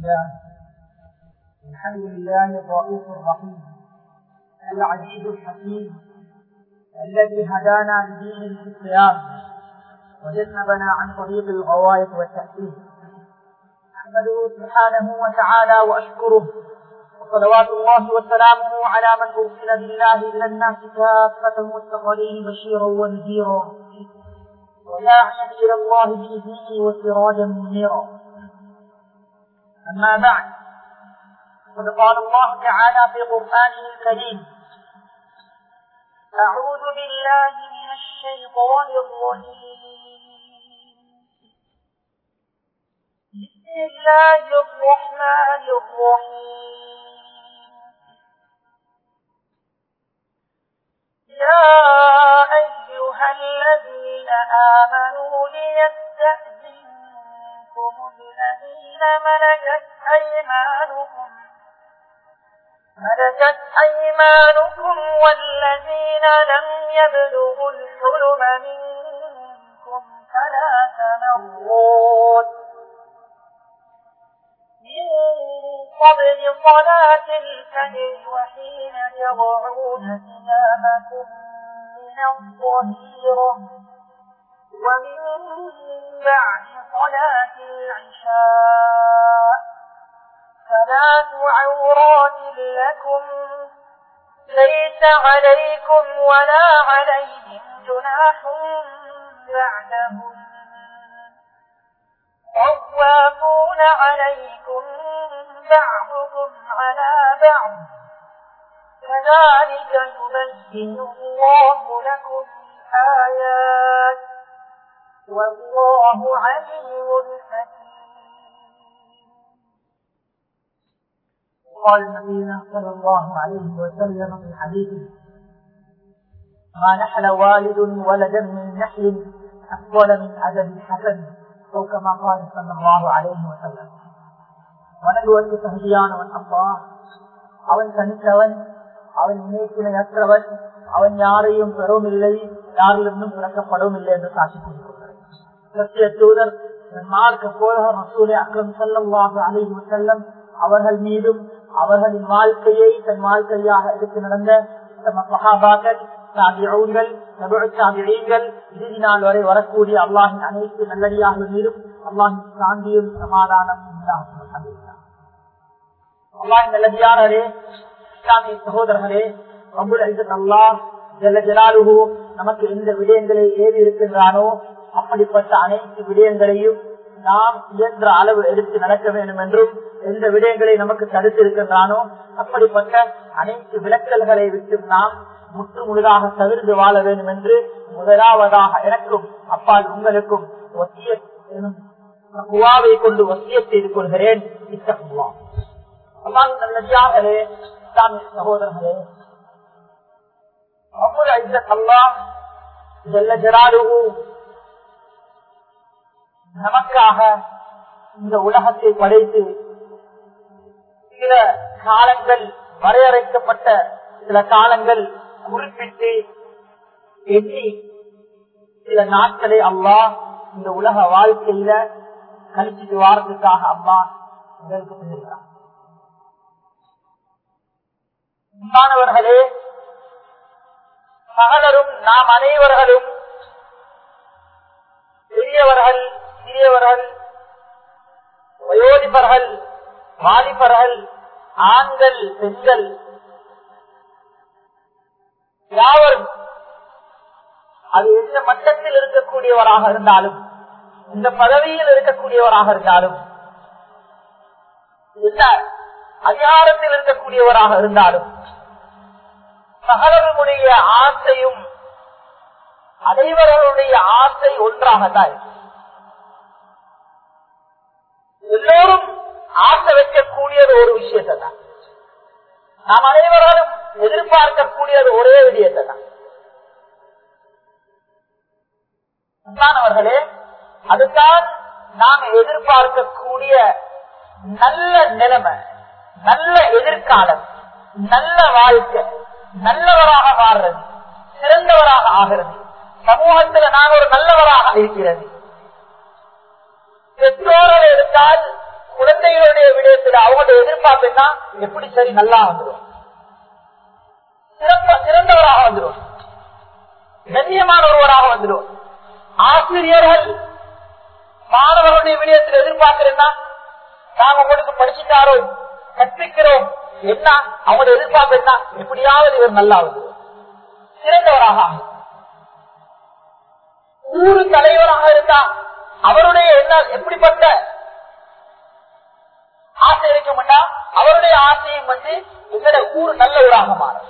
الله الحمد لله الرؤوف الرحيم العزيز الحكيم الذي هدانا لدين الاسلام وجنبنا عن طريق الغوايه والتاثير احمده سبحانه وتعالى واشكره وصلوات الله وسلامه على من ارسل بالله الى الناس كافه مستقرين بشيرا ونذيرا وداعيا الى الله باذنه وسراجا منيرا اما بعد قد قال الله تعالى في قرانه الكريم اعوذ بالله من الشيطان الرجيم بسم الله الرحمن الرحيم يا أيها الذين آمنوا ليستأذنكم الذين ملكت أيمانكم ملكت أيمانكم والذين لم يبلغوا الحلم منكم ثلاث مرات من قبل صلاة الفجر وحين تضعون ثيابكم من الظهيرة ومن بعد صلاة العشاء ثلاث عورات لكم ليس عليكم ولا عليهم جناح بعدهم طوافون عليكم بعضكم على بعض كذلك يبين الله لكم الآيات والله عليم حكيم قال نبينا صلى الله عليه وسلم في حديثه ما نحل والد ولدا من نحل أفضل من أدب الحسن أو كما قال صلى الله عليه وسلم வணங்குவதற்கு தகுதியானவன் அப்பா அவன் தனித்தவன் அவன் இணைப்பினையற்றவன் அவன் யாரையும் பெறவும் இல்லை யாரிலிருந்தும் பிறக்கப்படவும் இல்லை என்று சாட்சி கூறிக்கொண்டார் சத்திய தூதர் மார்க்க போதகர் மசூலை அக்ரம் செல்லமாக அலைவு செல்லம் அவர்கள் மீதும் அவர்களின் வாழ்க்கையை தன் வாழ்க்கையாக எடுத்து நடந்த மகாபாக்கள் இறுதி நாள் வரை வரக்கூடிய அல்லாஹின் அனைத்து நல்லடியாக மீதும் அல்லாஹின் சாந்தியும் சமாதானம் அல்லாஹின் நல்லடியாரே இஸ்லாமிய சகோதரர்களே அபுல் அல்லாஹ் ஜல்ல ஜலாலுஹு நமக்கு எந்த விடயங்களை ஏறி இருக்கின்றானோ அப்படிப்பட்ட அனைத்து விடயங்களையும் நாம் இயன்ற அளவு எடுத்து நடக்க வேண்டும் என்றும் எந்த விடயங்களை நமக்கு தடுத்து இருக்கின்றானோ அப்படிப்பட்ட அனைத்து விளக்கல்களை விட்டு நாம் முற்று முழுதாக தவிர்த்து வாழ வேண்டும் என்று முதலாவதாக எனக்கும் அப்பால் உங்களுக்கும் குவாவை கொண்டு ஒத்திய செய்து கொள்கிறேன் நல்லடியார்களே இஸ்லாமிய சகோதரர்களே அப்புற அல்லாஹ் ஜல்ல ஜலாலுஹு நமக்காக இந்த உலகத்தை படைத்து சில காலங்கள் வரையறைக்கப்பட்ட சில காலங்கள் குறிப்பிட்டு எண்ணி சில நாட்களை அம்மா இந்த உலக வாழ்க்கையில கழிச்சுட்டு வாரத்துக்காக அம்மா எங்களுக்கு செஞ்சிருக்கிறார் மாணவர்களே சகலரும் நாம் அனைவர்களும் பெரியவர்கள் சிறியவர்கள் வயோதிபர்கள் வாலிபர்கள் ஆண்கள் பெண்கள் யாவரும் அது எந்த மட்டத்தில் இருக்கக்கூடியவராக இருந்தாலும் இந்த பதவியில் இருக்கக்கூடியவராக இருந்தாலும் எந்த அதிகாரத்தில் இருக்கக்கூடியவராக இருந்தாலும் சகலருடைய ஆசையும் அனைவர்களுடைய ஆசை ஒன்றாகத்தான் எல்லோரும் ஆசை வைக்கக்கூடியது ஒரு விஷயத்தை தான் நாம் அனைவராலும் எதிர்பார்க்கக்கூடியது ஒரே விடயத்தை தான் அவர்களே அதுதான் நாம் எதிர்பார்க்கக்கூடிய நல்ல நிலைமை நல்ல எதிர்காலம் நல்ல வாழ்க்கை நல்லவராக மாறுறது சிறந்தவராக ஆகிறது சமூகத்துல நான் ஒரு நல்லவராக இருக்கிறது பெற்றோர்களை எடுத்தால் குழந்தைகளுடைய விட விடயத்துல அவங்களுடைய எதிர்பார்ப்பு என்ன எப்படி சரி நல்லா வந்துடும் சிறப்ப சிறந்தவராக வந்துடும் கண்ணியமான ஒருவராக வந்துடும் ஆசிரியர்கள் மாணவர்களுடைய விடயத்தில் எதிர்பார்க்கிறேன்னா நாங்க உங்களுக்கு படிச்சுட்டாரோ கற்பிக்கிறோம் என்ன அவங்களுடைய எதிர்பார்ப்பு என்ன எப்படியாவது இவர் நல்லா வந்துடும் சிறந்தவராக ஆகும். ஊரு தலைவராக இருந்தா அவருடைய என்ன எப்படிப்பட்ட ஆசை இருக்கும்னா அவருடைய ஆசையும் வந்து எங்கட ஊர் நல்ல ஊராக மாறும்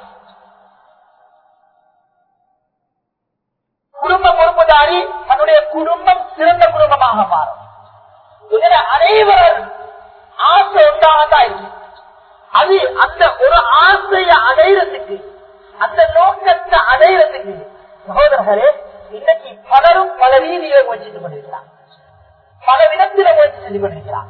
குடும்ப பொறுப்புதாரி தன்னுடைய குடும்பம் சிறந்த குடும்பமாக மாறும் இதுல அனைவரும் ஆசை உண்டாகத்தான் இருக்கு அது அந்த ஒரு ஆசையை அடையிறதுக்கு அந்த நோக்கத்தை அடையிறதுக்கு சகோதரர்களே இன்னைக்கு பலரும் பல ரீதியில முயற்சித்துக் கொண்டிருக்கிறார் பல விதத்தில முயற்சி செஞ்சு கொண்டிருக்கிறார்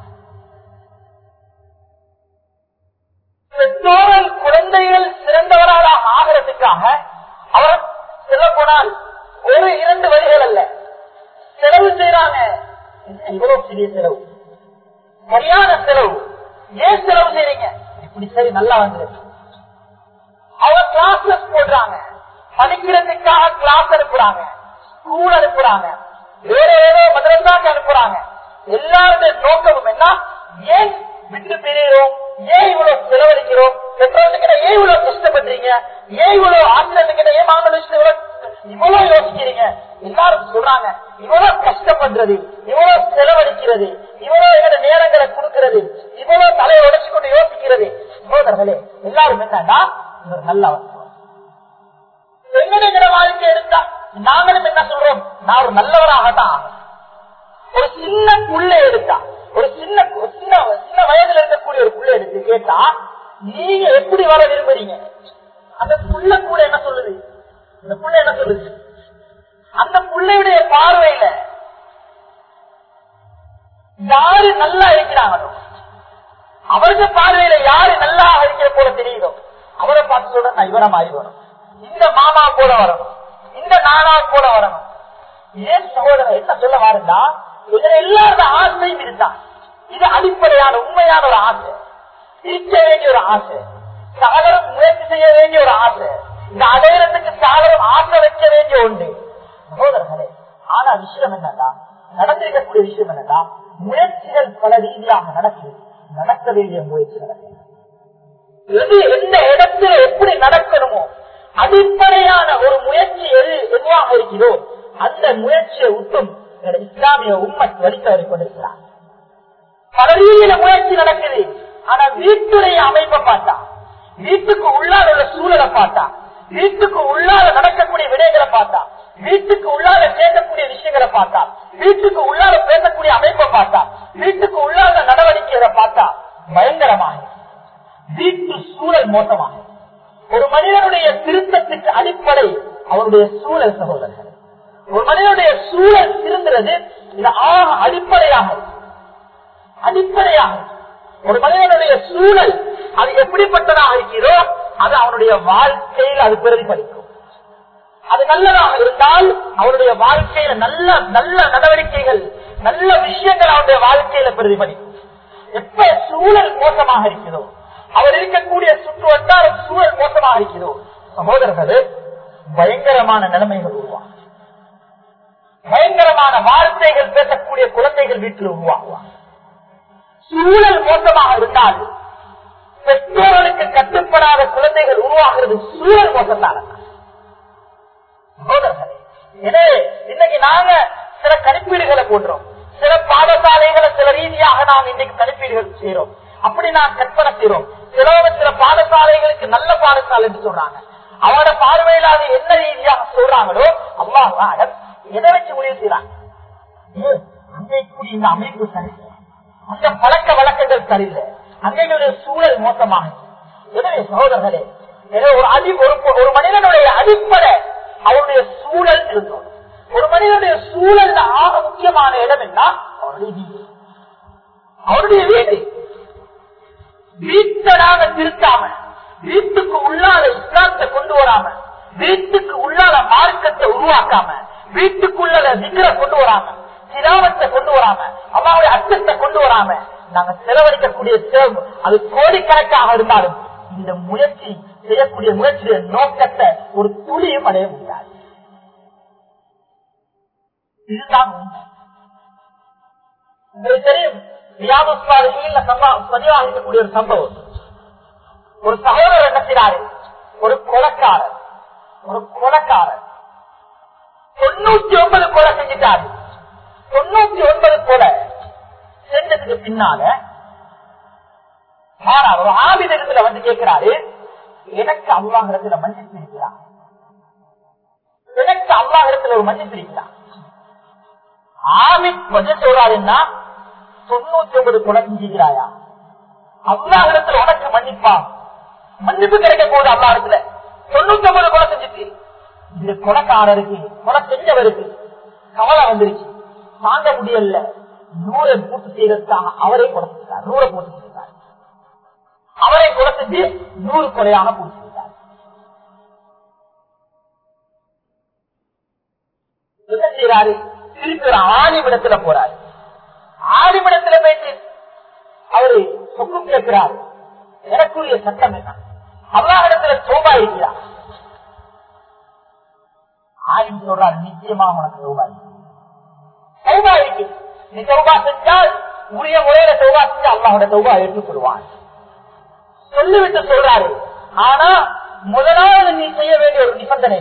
பெற்றோர்கள் குழந்தைகள் சிறந்தவராக ஆகிறதுக்காக அவர் சொல்ல போனால் ஒரு இரண்டு வழிகள் அல்ல செலவு செய்யறாங்க என்ன இவ்வளவு சிறிய செலவு சரியான செலவு ஏன் செலவு செய்றீங்க இப்படி சரி நல்லா வந்துருக்கு அவங்க கிளாஸஸ் போடுறாங்க படிக்கிறதுக்காக கிளாஸ் அனுப்புறாங்க ஸ்கூல் அனுப்புறாங்க வேற ஏதோ மதரசாக்கு அனுப்புறாங்க எல்லாருடைய நோக்கமும் என்ன ஏன் விட்டு பிரிகிறோம் ஏன் இவ்வளவு செலவழிக்கிறோம் பெற்றோர்கிட்ட ஏன் இவ்வளவு கஷ்டப்படுறீங்க ஏன் இவ்வளவு ஆசிரியர்கிட்ட ஏன் மாணவர்கள் இவ்வளவு இவ்வளவு யோசிக்கிறீங்க எல்லாரும் சொல்றாங்க இவ்வளவு கஷ்டப்படுறது இவ்வளவு செலவழிக்கிறது இவ்வளவு எங்க நேரங்களை கொடுக்கிறது இவ்வளவு தலையை உடைச்சு கொண்டு யோசிக்கிறது சகோதரர்களே எல்லாரும் என்னன்னா இவர் நல்லா எங்களுடைய வாழ்க்கை எடுத்தா நாங்களும் என்ன சொல்றோம் நான் ஒரு நல்லவராக தான் ஆகணும். ஒரு சின்ன புள்ள எடுத்தா ஒரு சின்ன ஒரு சின்ன சின்ன வயதுல இருக்கக்கூடிய ஒரு புள்ள எடுத்து கேட்டா நீங்க எப்படி வர விரும்புறீங்க அந்த புள்ள கூட என்ன சொல்லுது அந்த புள்ள என்ன சொல்லுது அந்த புள்ளையுடைய பார்வையில யாரு நல்லா இருக்கிறாங்களோ அவருக்கு பார்வையில யாரு நல்லா இருக்கிற போல தெரியுதோ அவரை பார்த்து சொல்ற நான் இவரை மாறி வரணும் இந்த மாமா போல வரணும் இந்த நானா போல வரணும் ஏன் சகோதரர் என்ன சொல்ல வாருந்தா இதுல எல்லாரோட ஆசையும் இருந்தான் இது அடிப்படையான உண்மையான ஒரு ஆசை இருக்க வேண்டிய ஒரு ஆசை சகலரும் முயற்சி செய்ய வேண்டிய ஒரு ஆசை இந்த அடையறதுக்கு சகலரும் ஆசை வைக்க வேண்டிய ஒன்று சகோதரர்களே ஆனா விஷயம் என்னன்னா நடந்திருக்கக்கூடிய விஷயம் என்னன்னா முயற்சிகள் பல ரீதியாக நடக்குது நடக்க வேண்டிய முயற்சி நடக்குது எது எந்த இடத்துல எப்படி நடக்கணுமோ அடிப்படையான ஒரு முயற்சி எது எதுவாக இருக்கிறதோ அந்த முயற்சியை விட்டும் என்னோட இஸ்லாமிய உண்மை வலித்தவரை கொண்டிருக்கிறார் பல ரீதியில முயற்சி நடக்குது ஆனா வீட்டுடைய அமைப்பை பார்த்தா வீட்டுக்கு உள்ளாத உள்ள சூழலை பார்த்தா வீட்டுக்கு உள்ளாத நடக்கக்கூடிய விடயங்களை பார்த்தா வீட்டுக்கு உள்ளாத கேட்கக்கூடிய விஷயங்களை பார்த்தா வீட்டுக்கு உள்ளாத பேசக்கூடிய அமைப்பை பார்த்தா வீட்டுக்கு உள்ளாத நடவடிக்கைகளை பார்த்தா பயங்கரமாக வீட்டு சூழல் மோசமாக ஒரு மனிதனுடைய திருத்தத்துக்கு அடிப்படை அவருடைய சூழல் சகோதரர்கள் ஒரு மனிதனுடைய சூழல் திருந்துறது இது ஆக அடிப்படையாக இருக்கு. அடிப்படையாக இருக்கு. ஒரு மனிதனுடைய சூழல் அது எப்படிப்பட்டதாக இருக்கிறோ அது அவனுடைய வாழ்க்கையில் அது பிரதிபலிக்கும் அது நல்லதாக இருந்தால் அவருடைய வாழ்க்கையில நல்ல நல்ல நடவடிக்கைகள் நல்ல விஷயங்கள் அவருடைய வாழ்க்கையில பிரதிபலிக்கும் எப்ப சூழல் மோசமாக இருக்கிறதோ அவர் இருக்கக்கூடிய சுற்று வட்டார சூழல் மோசமாக இருக்கிறதோ சகோதரர்களே பயங்கரமான நிலைமைகள் உருவாகும் பயங்கரமான வார்த்தைகள் பேசக்கூடிய குழந்தைகள் வீட்டில் உருவாகுவாங்க சூழல் மோசமாக இருந்தால் பெற்றோர்களுக்கு கட்டுப்படாத குழந்தைகள் உருவாகிறது சூழல் மோசத்தான சகோதரர்களே எனவே இன்னைக்கு நாங்க சில கணிப்பீடுகளை போடுறோம் சில பாடசாலைகளை சில ரீதியாக நாம் இன்னைக்கு கணிப்பீடுகள் செய்யறோம் அப்படி நான் கற்பனை செய்யறோம் சிலவங்க சில பாடசாலைகளுக்கு நல்ல பாடசாலை என்று சொல்றாங்க அவரோட பார்வையில அது என்ன ரீதியாக சொல்றாங்களோ அல்லாஹ் எதை வச்சு முடிவு செய்யறாங்க ஏய், அங்கே கூடி இந்த அமைப்பு சரியில்லை அந்த பழக்க வழக்கங்கள் சரியில்லை அங்கேயுடைய சூழல் மோசமாக இருக்கு. எனவே சகோதரர்களே எனவே ஒரு அடி ஒரு ஒரு மனிதனுடைய அடிப்படை அவருடைய சூழல் இருந்தோம் ஒரு மனிதனுடைய சூழல்ல ஆக முக்கியமான இடம் என்ன அவருடைய வீடு அவருடைய வீடு வீட்டடாக திருத்தாம வீட்டுக்கு உள்ளாத இஸ்லாத்தை கொண்டு வராம வீட்டுக்கு உள்ளாத மார்க்கத்தை உருவாக்காம வீட்டுக்குள்ள நிகர கொண்டு வராம சிராமத்தை கொண்டு வராம அம்மாவுடைய அச்சத்தை கொண்டு வராம நாங்க செலவழிக்கக்கூடிய செலவு அது கோடிக்கணக்காக இருந்தாலும் இந்த முயற்சி செய்யக்கூடிய முயற்சியுடைய நோக்கத்தை ஒரு துளியும் அடைய முடியாது இதுதான் உண்மை. உங்களுக்கு தெரியும் ரியாபுஸ்வாதிகளில் பதிவாக இருக்கக்கூடிய ஒரு சம்பவம் ஒரு சகோதரர் என்ன செய்றாரு ஒரு கொலக்காரர் ஒரு கொலக்காரர் தொண்ணூத்தி ஒன்பது கொலை செஞ்சிட்டாரு தொண்ணூத்தி ஒன்பது கொலை செஞ்சதுக்கு பின்னால ஆனா ஒரு ஆபிதத்துல வந்து கேட்கிறாரு எனக்கு அல்லாஹிடத்துல மன்னிப்பு இருக்கிறார் எனக்கு அல்லாஹிடத்துல ஒரு மன்னிப்பு இருக்கிறார் ஆமித் கொஞ்சம் சொல்றாருன்னா தொண்ணூத்தி ஒன்பது கொலை செஞ்சுக்கிறாயா அல்லாஹிடத்துல உனக்கு மன்னிப்பா மன்னிப்பு கிடைக்க போகுது அல்லாஹிடத்துல தொண்ணூத்தி ஒன்பது கொலை செஞ்சுட்டு இது கொலைக்காரருக்கு கொலை செஞ்சவருக்கு கவலை வந்துருச்சு தாங்க முடியல நூறை பூர்த்தி செய்யறதுக்காக அவரே கொடுத்துட்டார் நூறை பூர்த்தி செய்தார் அவரை கொடுத்துட்டு நூறு கொலையாக பூர்த்தி செய்தார் என்ன செய்யறாரு திருப்பி ஒரு ஆணிவிடத்துல போறாரு ஆணிவிடத்துல போயிட்டு அவரு சொக்கும் கேட்கிறாரு எனக்குரிய சட்டம் என்ன அல்லாஹிடத்துல சோபா இருக்கிறார் ஆலிம் சொல்றாரு நிச்சயமா உனக்கு சோபா இருக்கு சௌபா இருக்கு நீ சௌபா செஞ்சால் உரிய முறையில சௌபா செஞ்சு அல்லாஹோட சௌபா ஏற்றுக்கொள்வான் சொல்லிவிட்டு சொல்றாரு ஆனா முதலாவது நீ செய்ய வேண்டிய ஒரு நிபந்தனை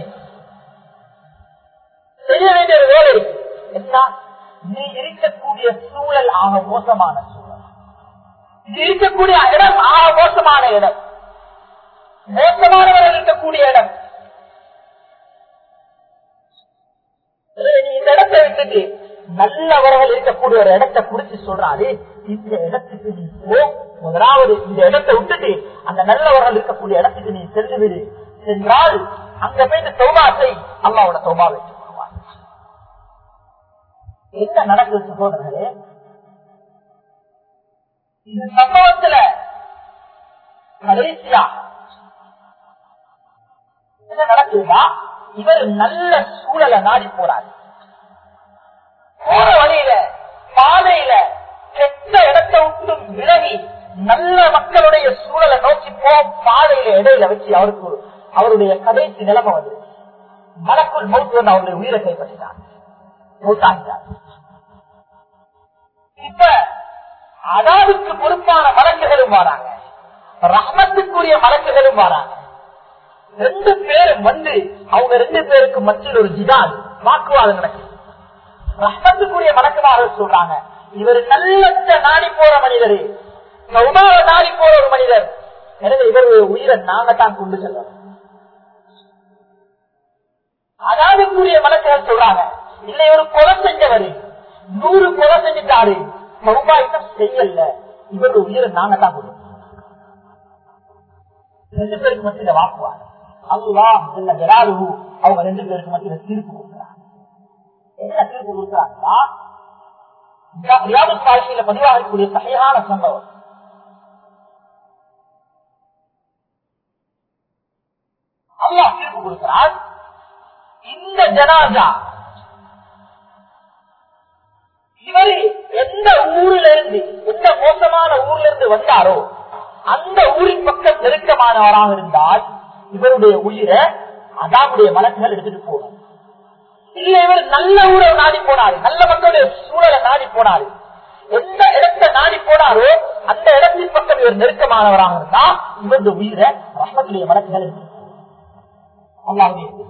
செய்ய வேண்டிய ஒரு வேலை இருக்கு. என்ன நீ இருக்கக்கூடிய சூழல் ஆக மோசமான சூழல் நீ இருக்கக்கூடிய இடம் ஆக மோசமான இடம் மோசமானவர்கள் இருக்கக்கூடிய இடம் நீ இந்த இடத்தை விட்டுட்டு நல்லவர்கள் இருக்கக்கூடிய ஒரு இடத்தை குறிச்சு சொல்றாரு இந்த இடத்துக்கு நீ போ முதலாவது இந்த இடத்தை விட்டுட்டு அந்த நல்லவர்கள் இருக்கக்கூடிய இடத்துக்கு நீ சென்று விடு சென்றால் அங்க போயிட்டு சௌபா செய் அல்லாவோட சௌபா வச்சு என்ன நடக்குது சகோதரர்களே இந்த சம்பவத்துல கடைசியா என்ன நடக்குதுன்னா இவர் நல்ல சூழலை நாடி போறாரு போற வழியில பாதையில கெட்ட இடத்தை விட்டு விலகி நல்ல மக்களுடைய சூழலை நோக்கி போ பாதையில இடையில வச்சு அவருக்கு ஒரு- அவருடைய கடைசி நிலைமை வந்து மலக்குள் மௌத்து வந்து அவருடைய உயிரை கைப்பற்றினார் மௌத்தாகிட்டார் இப்ப அதாவுக்கு பொறுப்பான மலக்குகளும் வராங்க ரஹ்மத்துக்குரிய மலக்குகளும் வராங்க ரெண்டு பேரும் வந்து அவங்க ரெண்டு பேருக்கு மத்தியில் ஒரு ஜிதால் வாக்குவாதம் நடக்குது ரஹ்மத்துக்குரிய மலக்குமார்கள் சொல்றாங்க இவர் நல்ல நாடி போற மனிதர் சௌபாவ நாடி போற ஒரு மனிதர் எனவே இவர் உயிரை நாங்க தான் கொண்டு செல்வோம் அதாவதுக்குரிய மலக்குகள் சொல்றாங்க இல்லை ஒரு கொலை செஞ்சவர் நூறு கொலை செஞ்சுட்டாரு சௌபா இன்னும் செய்யல இவர் உயிரை நாங்க தான் கொண்டு ரெண்டு பேருக்கு மத்தியில வாக்குவாங்க அல்லா இல்ல ஜலாலுஹு அவங்க ரெண்டு பேருக்கு மத்தியில தீர்ப்பு கொடுக்குறாங்க என்ன தீர்ப்பு கொடுக்குறாங்கன்னா ரியாபு வாழ்க்கையில பதிவாகக்கூடிய சகையான சம்பவம் அல்லா தீர்ப்பு கொடுக்கிறார் இந்த ஜனாதா இவர் எந்த ஊர்ல இருந்து எந்த மோசமான ஊர்ல இருந்து வந்தாரோ அந்த ஊரின் பக்கம் நெருக்கமானவராக இருந்தால் இவருடைய உயிரை அதாவுடைய மலக்குகள் எடுத்துட்டு போகணும் இல்ல இவர் நல்ல ஊரை நாடி போனாரு நல்ல மக்களுடைய சூழலை நாடி போனாரு எந்த இடத்தை நாடி போனாரோ அந்த இடத்தின் பக்கம் இவர் நெருக்கமானவராக இருந்தா இவருடைய உயிரை ரஹ்மத்துடைய மலக்குகள் எடுத்துட்டு போகணும் அல்லாஹ்வுடைய தீர்ப்பு.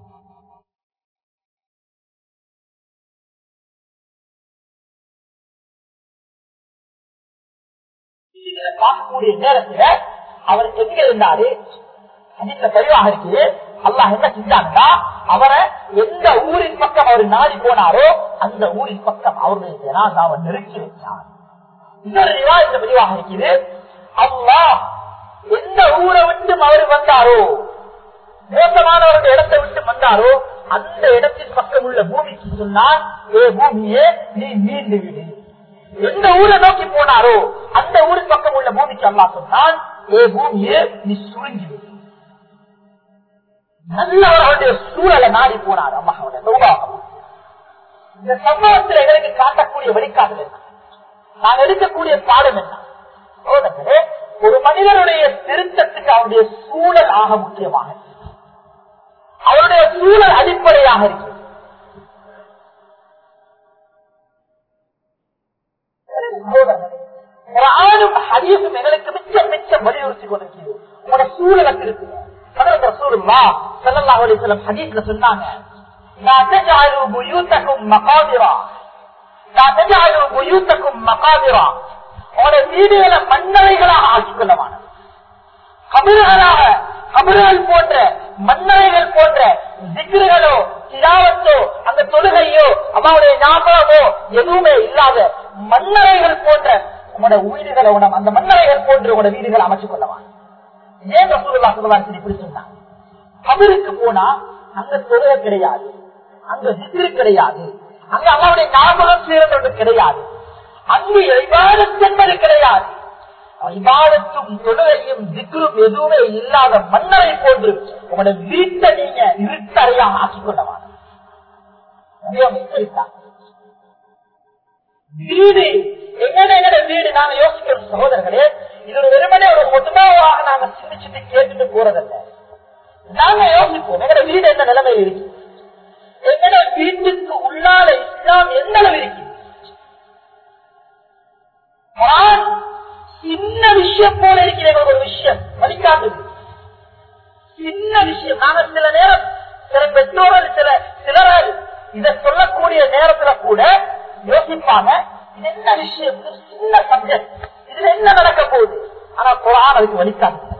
இதை பார்க்கக்கூடிய நேரத்துல அவர் எங்க இருந்தாரு அதிக தெளிவாக இருக்கு அல்லாஹ் என்ன செஞ்சாங்கன்னா அவரை எந்த ஊரின் பக்கம் அவர் நாடி போனாரோ அந்த ஊரின் பக்கம் அவருடைய ஜனாதாவை நெருக்கி வச்சார் இன்னொரு விவாதத்துல தெளிவாக இருக்குது அல்லாஹ் எந்த ஊரை விட்டு அவர் வந்தாரோ மோசமானவருடைய இடத்தை விட்டு வந்தாரோ அந்த இடத்தின் பக்கம் உள்ள பூமிக்கு சொன்னால் ஏ பூமியே நீ மீண்டு விடு எந்த ஊரை நோக்கி போனாரோ அந்த ஊரின் பக்கம் உள்ள பூமிக்கு அல்லா சொன்னால் ஏ பூமியே நீ சுருங்கி விடு நல்லவர்களுடைய சூழலை நாடி போனார் அம்மாவுடைய சௌபாகம் இந்த சம்பவத்தில் எங்களுக்கு காட்டக்கூடிய வழிகாட்டுதல் நாங்க எடுக்கக்கூடிய பாடம் என்ன சகோதரர்களே, ஒரு மனிதனுடைய திருத்தத்துக்கு அவருடைய சூழல் ஆக முக்கியமாக இருக்கு. அவருடைய சூழல் அடிப்படையாக இருக்கு சகோதரர்களே, குர்ஆனும் ஹதீஸும் எங்களுக்கு மிச்சம் மிச்சம் வலியுறுத்தி கொண்டிருக்கிறது உங்களோட சூழலை திருத்துங்க ஹதரத் ரசூலுல்லாஹ் ஸல்லல்லாஹு அலைஹி வஸல்லம் ஹதீஸ்ல சொன்னாங்க லா தஜஅலு புயூத்தக்கும் மகாதிரா லா தஜஅலு புயூத்தக்கும் மகாதிரா உங்களோட வீடுகளை மன்னரைகளாக ஆக்கிக் கொள்ளவான கபிர்களாக கபிர்கள் போன்ற மன்னரைகள் போன்ற திக்ருகளோ திராவத்தோ அந்த தொழுகையோ அவனுடைய ஞாபகமோ எதுவுமே இல்லாத மன்னரைகள் போன்ற உங்களோட வீடுகளை உணம் அந்த மன்னரைகள் போன்ற உங்களோட வீடுகளை அமைச்சுக் கொள்ளவான் ஏன் ரசூலுல்லாஹ் ஸல்லல்லாஹு அலைஹி வஸல்லம் இப்படி சொன்னாங்க கபிருக்கு போனா அங்க தொழுகை கிடையாது அங்க திக்ரு கிடையாது அங்க அல்லாவுடைய ஞாபகம் செய்யறது கிடையாது அங்கு இபாதத் என்பது கிடையாது இபாதத்தும் தொழுகையும் திக்ரும் எதுவுமே இல்லாத மன்னரை போன்று உங்களோட வீட்டை நீங்க இருட்டறையாக ஆக்கிக் கொள்ளவான வீடு எங்கட எங்கட வீடு நாங்க யோசிக்கிறோம் சகோதரர்களே இது ஒரு வெறுமனே ஒரு ஒட்டுமாவாக நாங்க சிந்திச்சுட்டு கேட்டுட்டு போறதல்ல நாங்க யோசிப்போம் எங்கட வீடு என்ன நிலைமையில் இருக்கு எங்கட வீட்டுக்கு உள்ளால இஸ்லாம் எந்த அளவு இருக்கு குர்ஆன் சின்ன விஷயம் போல இருக்கிற ஒரு விஷயம் வழிகாட்டுது சின்ன விஷயம் நாங்க சில நேரம் சில பெற்றோர்கள் சில சிலர் இத சொல்லக்கூடிய நேரத்துல கூட யோசிப்பாங்க இது என்ன விஷயம் இது சின்ன சப்ஜெக்ட் இதுல என்ன நடக்க போகுது ஆனா குரான் அதுக்கு வழிகாட்டு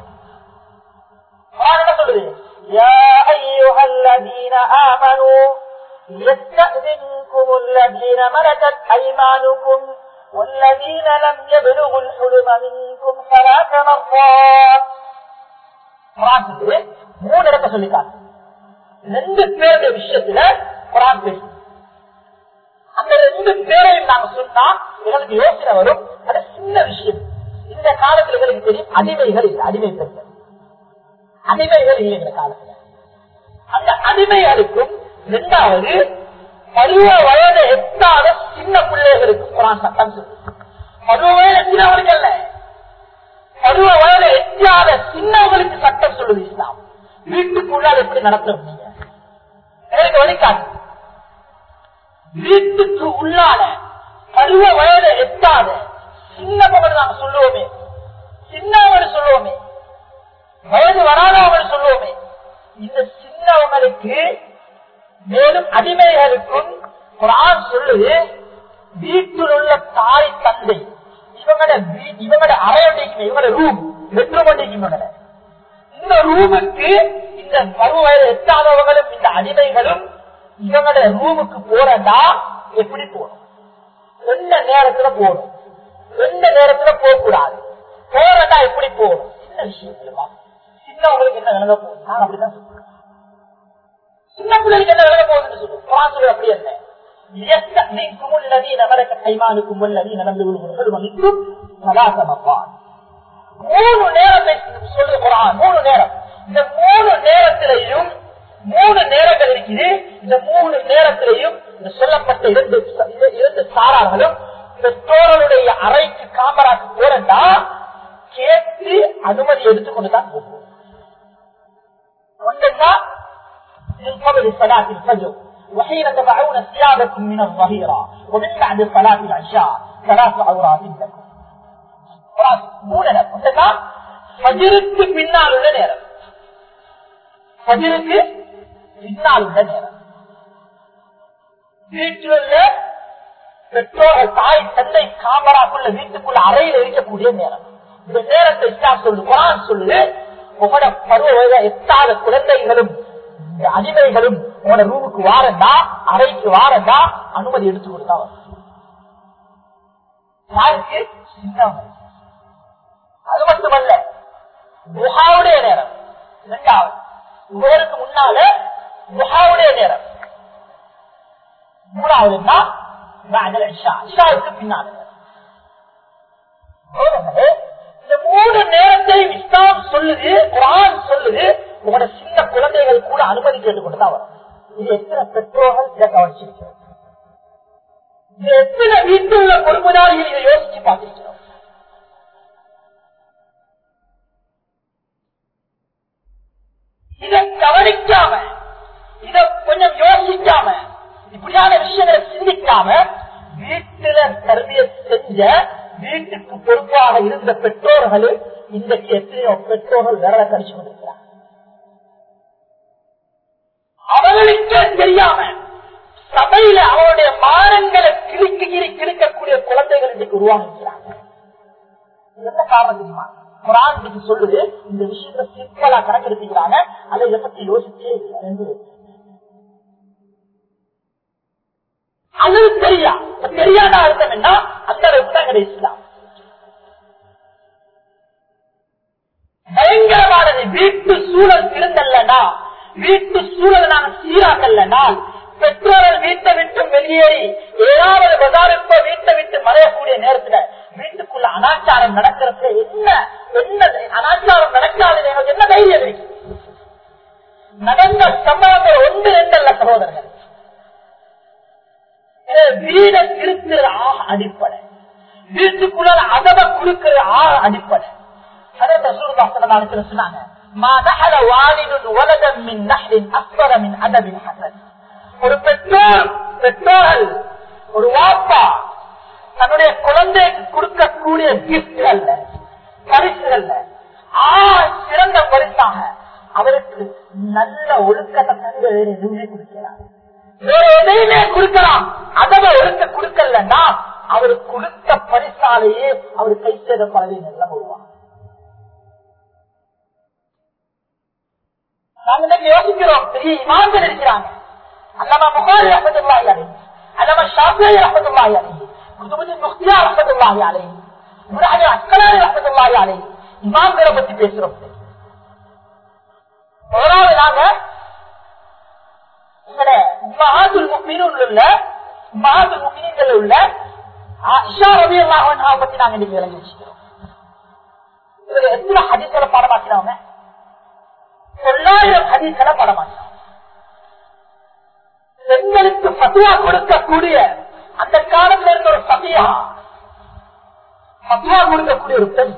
குரான் என்ன சொல்லுது يا أيها الذين آمنوا يستأذنكم الذين ملكت أيمانكم والذين لم يبلغوا الحلم منكم ثلاث مرات குரான் சொல்லுது மூணு இடத்த சொல்லிக்காட்டு ரெண்டு பேருடைய விஷயத்துல குரான் பேசு அந்த ரெண்டு பேரையும் நாங்க சொன்னா எங்களுக்கு யோசனை வரும் அது சின்ன விஷயம் இந்த காலத்துல எங்களுக்கு தெரியும் அடிமைகள் இல்லை அடிமை பெண்கள் அடிமைகள் இல்லை இந்த காலத்துல அந்த அடிமைகளுக்கும் இரண்டாவது பருவ வயது எட்டாத சின்ன பிள்ளைகளுக்கு குரான் சட்டம் சொல்லு பருவ வயது எத்தினவர்களுக்கு அல்ல பருவ வயது எட்டாத சின்னவங்களுக்கு சட்டம் சொல்லுது இஸ்லாம் வீட்டுக்குள்ளால் எப்படி நடத்துறது நீங்க எனக்கு வழிகாட்டு வீட்டுக்கு உள்ளால பருவ வயது எட்டாத சின்னவங்க நாங்க சொல்லுவோமே சின்னவங்க சொல்லுவோமே வயது வராதவங்க சொல்லுவோமே இந்த சின்னவங்களுக்கு மேலும் அடிமைகளுக்கும் குரான் சொல்லுது வீட்டில் உள்ள தாய் தந்தை இவங்களோட வீ- இவங்களோட அறையொண்டிக்கு இவங்களோட ரூம் பெட்ரூம் ஒன்றிக்கு இவங்களோட இந்த ரூமுக்கு இந்த பருவ வயது எட்டாதவங்களும் இந்த அடிமைகளும் இவங்களோட ரூமுக்கு போறதா எப்படி போகணும் எந்த நேரத்துல போகணும் எந்த நேரத்துல போக கூடாது போறதா எப்படி போகணும் சின்ன விஷயம் இல்லையா சின்னவங்களுக்கு என்ன விளங்க போகுது நான் அப்படிதான் சொல்றேன் சின்ன பிள்ளைகளுக்கு என்ன விளங்க போகுதுன்னு சொல்லுவோம் குரான் சொல்றது அப்படி என்ன يستأذنكم الذين ملكت أيمانكم والذين لم يبلغوا الحلم منكم ثلاث مرات மூணு நேரத்தை சொல்லு குரான் மூணு நேரம் இந்த மூணு நேரத்திலையும் மூணு நேரங்கள் இருக்குது இந்த மூணு நேரத்திலையும் இந்த சொல்லப்பட்ட இரண்டு இரண்டு சாரார்களும் பெற்றோர்களுடைய அறைக்கு காமராக்கு போறதா கேட்டு அனுமதி எடுத்துக்கொண்டு தான் போகும் ஒன்றுன்னா من قبل صلاة الفجر وحين تضعون ثيابكم من الظهيرة ومن بعد صلاة العشاء ثلاث عورات لكم خلاص மூணு நேரம் ஒன்றுன்னா ஃபஜ்ருக்கு பின்னால் உள்ள நேரம் ஃபஜ்ருக்கு பின்னால் உள்ள நேரம் வீட்டில் உள்ள பெற்றோர் தாய் தந்தை காமராக்குள்ள வீட்டுக்குள்ள அறையில் இருக்கக்கூடிய நேரம் இந்த நேரத்தை இஸ்லாம் சொல்லு குரான் சொல்லுது உங்களோட பருவ வயதை எட்டாத குழந்தைகளும் இந்த அடிமைகளும் உங்களோட ரூமுக்கு வாரண்டா அறைக்கு வாரண்டா அனுமதி எடுத்து கொடுத்தா வரும். யாருக்கு சின்னவங்க அது மட்டுமல்ல குஹாவுடைய நேரம் இரண்டாவது இவருக்கு முன்னால குஹாவுடைய நேரம் மூணாவதுன்னா بعد العشاء இஷாவுக்கு பின்னால சோதரர்களே, இந்த மூணு நேரத்தையும் இஸ்லாம் சொல்லுது குரான் சொல்லுது உங்களோட சின்ன குழந்தைகள் கூட அனுமதி கேட்டுக்கொண்டு தான் வரும் இது எத்தனை பெற்றோர்கள் இதை கவனிச்சிருக்கிறது இந்த எத்தனை வீட்டில் உள்ள பொறுப்புதாரிகள் இதை யோசிச்சு பார்த்திருக்கிறோம் இதை கவனிக்காம இத கொஞ்சம் யோசிக்காம இப்படியான விஷயங்களை சிந்திக்காம வீட்டுல கருவிய செஞ்ச வீட்டுக்கு பொறுப்பாக இருந்த பெற்றோர்கள் இன்றைக்கு எத்தனையோ பெற்றோர்கள் விரல கடிச்சு கொண்டிருக்கிறார் அவர்களுக்கே தெரியாம சபையில அவருடைய மானங்களை கிழிக்க கிழி கிழிக்கக்கூடிய குழந்தைகள் இன்றைக்கு உருவாகிக்கிறாங்க என்ன காரணம் தெரியுமா குரான் இன்னைக்கு சொல்லுது இந்த விஷயத்த சிம்பிளா கணக்கெடுத்துக்கிறாங்க அதை இதை பத்தி யோசிச்சே இல்லை என்று அது தெரியா தெரியாத அர்த்தம் என்ன அந்த அளவுக்கு தான் எங்களுடைய இஸ்லாம் பயங்கரமானது வீட்டு சூழல் இருந்தல்லனா வீட்டு சூழல் நாங்க சீராக்கல்லனா பெற்றோர்கள் வீட்டை விட்டு வெளியேறி ஏதாவது பஜாருக்கு வீட்டை விட்டு மறையக்கூடிய நேரத்துல வீட்டுக்குள்ள அனாச்சாரம் நடக்கிறது என்ன என்ன அனாச்சாரம் நடக்காது எனக்கு என்ன தைரியம் இருக்கு நடந்த சம்பவங்கள் ஒன்று ரெண்டல்ல சகோதரர்கள் வீட திருத்துற ஆ அடிப்படை வீட்டுக்குள்ள அதவ குடுக்கிற ஆ அடிப்படை அதை ரசூலுல்லாஹி ஸல்லல்லாஹு அலைஹி வஸல்லம் சொன்னாங்க மா நஹல வாலிதுன் வலதன் மின் நஹ்லின் அக்பர மின் அதபின் ஹசன் ஒரு பெற்றோர் பெற்றோர்கள் ஒரு வாப்பா தன்னுடைய குழந்தைக்கு கொடுக்கக்கூடிய கிஃப்ட்கள்ல பரிசுகள்ல ஆ சிறந்த பரிசாக அவருக்கு நல்ல ஒழுக்கத்தை தவிர வேறு எதுவுமே கொடுக்கிறார் வேற எதையுமே கொடுக்கலாம் அதவை ஒழுக்க கொடுக்கலன்னா அவர் கொடுத்த பரிசாலேயே அவர் கை சேத பதவி நல்ல வருவார் நாங்க இன்னைக்கு யோசிக்கிறோம் பெரிய இமான்கள் இருக்கிறாங்க அல்லமா முகாரி அஹமதுல்லாஹி அலைஹி அல்லமா ஷாஃபியி ரஹ்மத்துல்லாஹி அலைஹி குதுபுதீன் முக்தியார் ரஹ்மத்துல்லாஹி அலைஹி இப்ராஹிம் அஸ்கலானி ரஹ்மத்துல்லாஹி அலைஹி இமாம்களை பத்தி பேசுறோம் முதலாவது நாங்க உங்களோட மகாதுல் முக்மீனுல் உள்ள மகாதுல் முக்மீன்கள் உள்ள இஷா ரவி அல்லாஹ் பத்தி நாங்க இன்னைக்கு விளங்கி வச்சுக்கிறோம் இதுல எத்தனை ஹதீஸ்களை பாடமாக்கிறவங்க தொள்ளாயிரம் ஹதீஸ்களை பாடமாக்கிறோம் பெண்களுக்கு பத்துவா கொடுக்கக்கூடிய அந்த காலத்துல இருந்த ஒரு சதியா பத்துவா கொடுக்கக்கூடிய ஒரு பெண்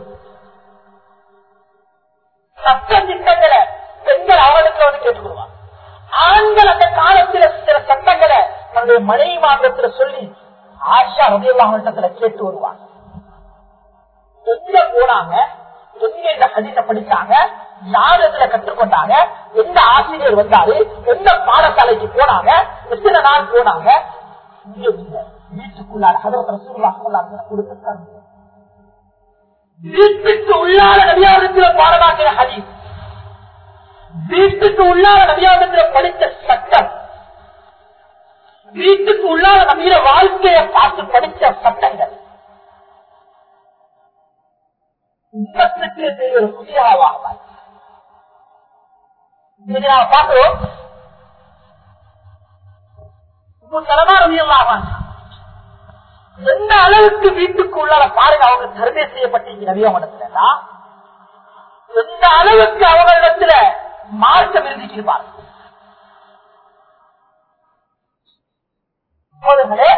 சட்ட திட்டங்களை பெண்கள் அவர்களுக்கு வந்து கேட்டுக்கொள்வாங்க ஆண்கள் அந்த காலத்துல சில சட்டங்களை தன்னுடைய மனைவி மாநிலத்துல சொல்லி ஆஷா ரவியல்லாமட்டத்துல கேட்டு வருவாங்க எங்க போனாங்க எங்க இந்த கடிதத்தை படிச்சாங்க யார் இதுல கற்றுக்கொண்டாங்க எந்த ஆசிரியர் வந்தாரு எந்த பாடசாலைக்கு போனாங்க எத்தனை நாள் போனாங்க இங்க இல்ல. வீட்டுக்குள்ளார ஹதரத் ரசூலுல்லாஹி ஸல்லல்லாஹு அலைஹி வஸல்லம் கொடுத்த கருத்து. வீட்டுக்கு உள்ளார நபியாவிடத்துல பாடமாக்கிற ஹதீஸ் வீட்டுக்கு உள்ளார நபியாவிடத்துல படித்த சட்டம் வீட்டுக்கு உள்ளார நபிய வாழ்க்கையை பார்த்து படித்த சட்டங்கள் உம்மத்துக்கு பெரிய ஒரு புதியாவாக இன்னைக்கு நாம பார்க்கிறோம் எந்த அளவுக்கு வீட்டுக்கு உள்ளார பாருங்க அவங்க தருமை செய்யப்பட்ட நவியவனத்துல எந்த அளவுக்கு அவங்களிடத்துல மார்க்கம் இருந்துச்சிருப்பாங்க சகோதரர்களே,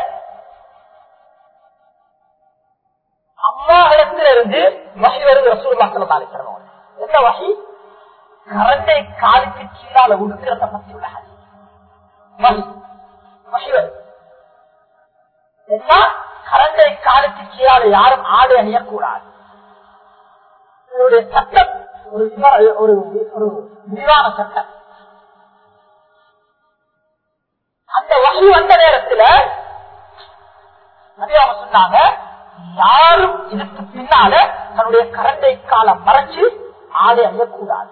அம்மா இடத்துல இருந்து வகை வருது ரசூல்லா ஸல்லல்லாஹு அலைஹி வஸல்லம் என்ன வகை கரண்டை காலுக்கு கீழால உடுக்கிறத பத்தி உள்ள ஹதீஸ். வகை வகை வருது என்ன கரண்டை காலுக்கு கீழால யாரும் ஆடை அணியக்கூடாது இதனுடைய சட்டம் ஒரு விவா- ஒரு ஒரு விரிவான சட்டம் அந்த வகை வந்த நேரத்துல நபி அவங்க சொன்னாங்க யாரும் இதுக்கு பின்னால தன்னுடைய கரண்டை காலம் மறைச்சு ஆடை அணியக்கூடாது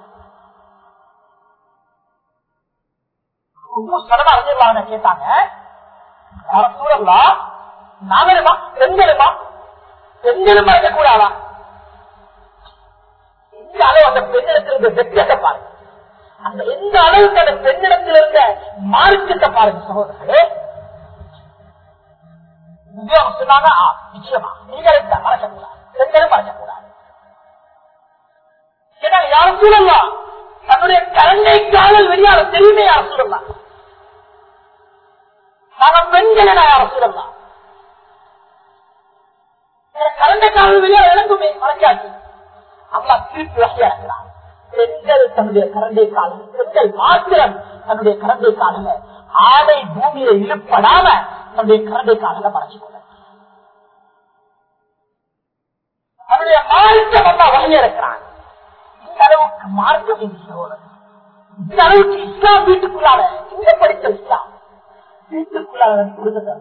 சடனா அறிஞர்களாக கேட்டாங்க யார சூழல்லா நாங்களுமா பெண்களுமா பெண்களும் மறைக்கக்கூடாதா எந்த அளவு அந்த பெண்ணிடத்தில் இருந்த வெற்றியத்தை பாருங்க அந்த எந்த அளவுக்கு அந்த பெண்ணிடத்தில் இருந்த மார்க்கத்தை பாருங்க சகோதரர்களே நபி அவங்க சொன்னாங்க "ஆ, நிச்சயமா நீங்களும் தான் மறைக்கக்கூடாது பெண்களும் மறைக்கக்கூடாது ஏன்னா யாரும் சூழலாம் தன்னுடைய கரண்டை காதல் வெளியால தெரியுமே யார் சூழலாம் நாங்க பெண்களை யாரும் சூழலாம் கரண்ட காவல் வெளியே விளங்குமே மறைக்காது அல்லா திருப்பி வகையா இருக்கிறான் பெண்கள் தன்னுடைய கரண்டை காலம் பெண்கள் மாத்திரம் தன்னுடைய கரண்டை காலல ஆடை பூமியில இழுப்படாம தன்னுடைய கரண்டை காலல மறைச்சுக்கொள்ள தன்னுடைய மார்க்கம் அல்லா வகையா இருக்கிறான் இந்த அளவுக்கு மார்க்கம் என்று சகோதரர் இந்த அளவுக்கு இஸ்லாம் வீட்டுக்குள்ளால இந்த படித்த இஸ்லாம் வீட்டுக்குள்ளால கொடுத்த